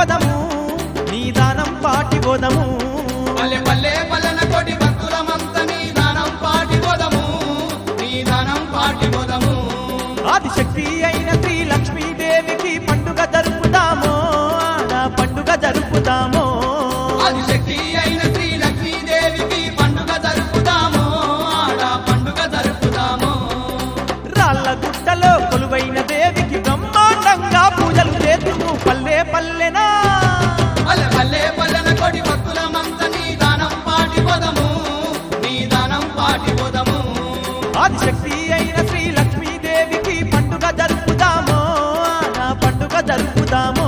పోదము నీ దానం పాటి పోదము పల్లె పల్లె పల్లెన కోటి భక్తులమంత నీ దానం పాటి పోదము నీ దానం పాటి పోదము ఆదిశక్తి అయిన శ్రీ లక్ష్మీదేవికి పండుగ జరుపుదామో ఆడ పండుగ జరుపుదామో ఆదిశక్తి అయిన శ్రీ లక్ష్మీదేవికి పండుగ జరుపుదాము ఆడ పండుగ జరుపుదాము రాళ్ళ గుట్టలో కొలువైన దేవికి బ్రహ్మాండంగా పూజలు చేతుము పల్లె పల్లెనా పల్లె పల్లె పల్లెన కోటి భక్తులమంత నీ దానం పాటి పోదము నీ దానం పాటి పోదము ఆదిశక్తి అయిన శ్రీ లక్ష్మీదేవికి పండుగ జరుపుదామో నా పండుగ జరుపుదామో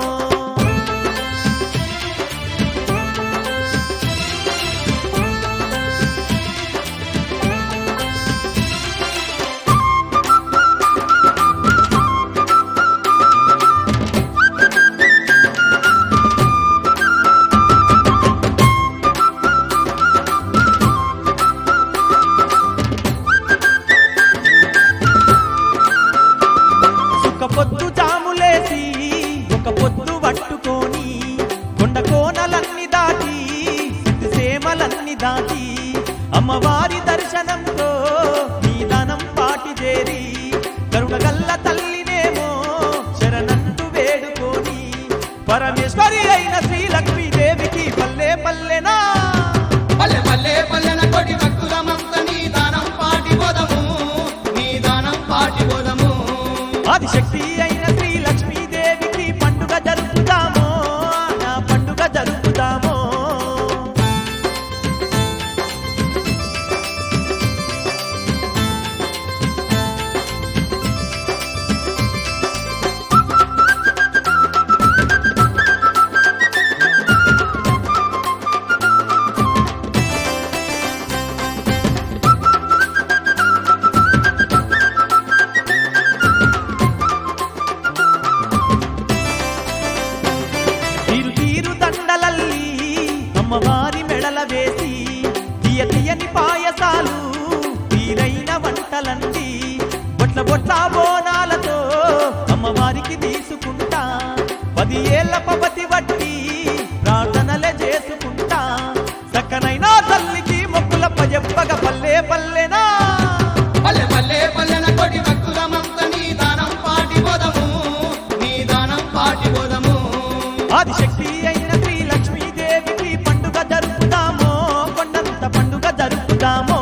ఒక పొద్దు జాములేసి ఒక పొద్దు పట్టుకొని కొండ కోనలన్నీ దాటి సిద్ధి సేమలన్నీ దాటి అమ్మవారి దర్శనంతో నీ దానం పాటి చేరి కరుణగల్ల తల్లినేమో శరణంటూ వేడుకొని పరమేశ్వరి అయిన శ్రీ లక్ష్మీదేవికి పల్లె పల్లెనా పల్లె పల్లె పల్లెన కోటి భక్తులమంత నీ దానం పాటి పోదము నీ దానం పాటి పోదము ఆదిశక్తి అయిన శ్రీ లక్ష్మీదేవికి పండుగ జరుపుదామో నా పండుగ జరుపుదామో తీరు తీరు దండలల్లి అమ్మవారి మెడల వేసి తీయ తీయని పాయసాలు తీరైన వంటలండి బొట్ల బొట్ల బోనాలతో అమ్మవారికి తీసుకుంటా పది ఏళ్ల పపతి వట్టి ప్రార్థనలే చేసుకుంటా చక్కనైనా తల్లికి మొక్కుల పజెప్పగ పల్లె పల్లెనా పల్లె పల్లె పల్లెన కోటి భక్తులమంత నీ దానం పాటి పోదము నీ దానం పాటి పోదము ఆదిశక్తి అయిన శ్రీ లక్ష్మీదేవికి పండుగ జరుపుదామో కొండంత పండుగ జరుపుదామో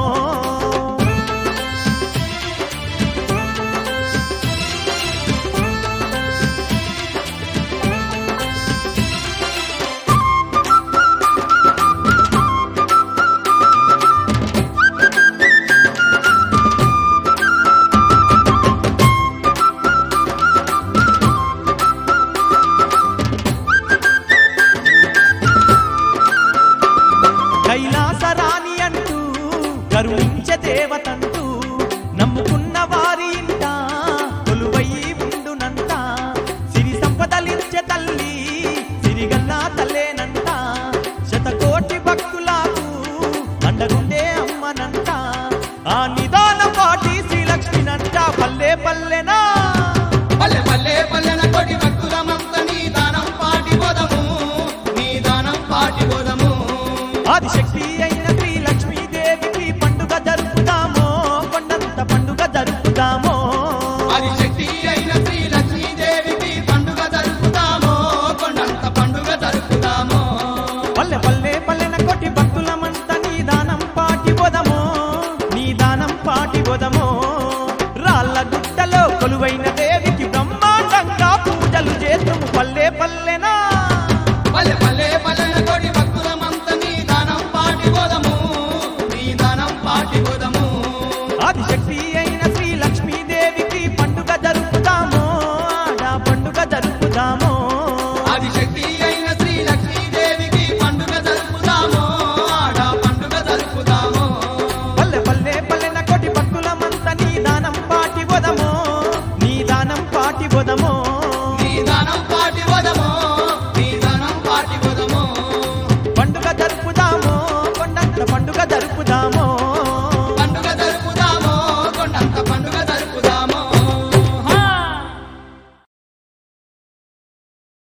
కైలాసరాణి అంటూ కరుణించే దేవతంటూ నమ్ముకున్న వారి ఇంట కొలువయి ఉండునంట సిరి సంపదలించే తల్లి సిరిగల్లా తల్లేనంట శతకోటి భక్తులకు అండగుండే అమ్మనంట ఆ నిదాన పాటి శ్రీలక్ష్మినంట పల్లె పల్లెనా పల్లె పల్లె పల్లెన కోటి భక్తులమంత నీ దానం పాటి పోదము నీ దానం పాటి పోదము ఆదిశక్తి అయిన శ్రీ లక్ష్మీదేవికి పండుగ జరుపుదామో కొండంత పండుగ జరుపుదామో ఆదిశక్తి అయిన శ్రీ లక్ష్మీదేవికి పండుగ జరుపుతాము కొండంత పండుగ జరుపుతాము పల్లె పల్లె పల్లెన కొట్టి భక్తులమంతా నీ దానం పాటి పోదమో నీ దానం పాటి పోదమో రాళ్ళ గుట్టలో కొలువైన